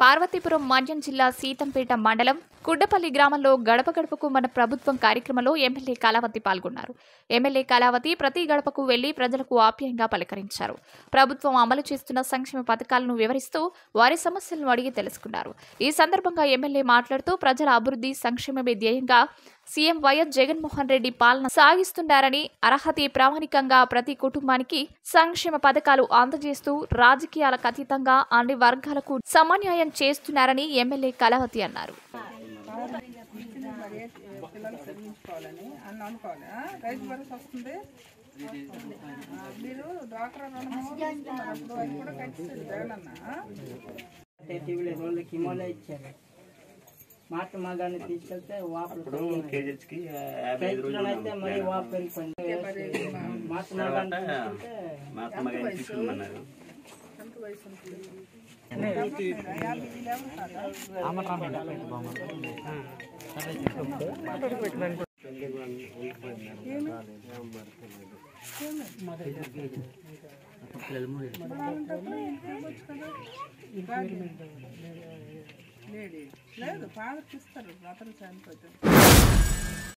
పార్వతీపురం మన్యం జిల్లా సీతంపేట మండలం కుడ్డపల్లి గ్రామంలో గడప గడపకు మన ప్రభుత్వం కార్యక్రమంలో ఎమ్మెల్యే కళావతి పాల్గొన్నారు ఎమ్మెల్యే కళావతి ప్రతి గడపకు వెళ్లి ప్రజలకు ఆప్యాయంగా పలకరించారు ప్రభుత్వం అమలు చేస్తున్న సంక్షేమ పథకాలను వివరిస్తూ వారి సమస్యలను అడిగి తెలుసుకున్నారు ఈ సందర్భంగా ఎమ్మెల్యే మాట్లాడుతూ ప్రజల అభివృద్ధి సంక్షేమమే ధ్యేయంగా సీఎం వైఎస్ జగన్మోహన్ రెడ్డి పాలన సాగిస్తున్నారని అర్హత ప్రామాణికంగా ప్రతి కుటుంబానికి సంక్షేమ పథకాలు అందజేస్తూ రాజకీయాలకు అతీతంగా అన్ని వర్గాలకు సమన్యాయం చేస్తున్నారని ఎమ్మెల్యే కళావతి అన్నారు ఇచ్చింది మరి పిల్లలు చదివించుకోవాలని అని అనుకోవాలి ఆ? రైతు భరోసా వస్తుంది ఆ, మీరు డ్వాక్రా రుణమాఫీ తీసుకున్నారు అప్పుడు అది కూడా కట్టించారు జగనన్న ఆ? టీవీలో రెండు కిమోలే ఇచ్చారు మాట మగాన్ని తీసుకెళ్తే వాపు ఇప్పుడు కేజీకి యాభై ఐదు రోజులు అయితే మరి వాపు పెరిగిపోయింది మాట మగాన్ని తీసుకెళ్తే మహాత్మా గాంధీ తీసుకున్నామన్నారు ఎంత వయసు ఉంటుంది యాభై లేవు సార్ లేడీ లేదు ఫాదర్కి ఇస్తారు అతను చనిపోతాడు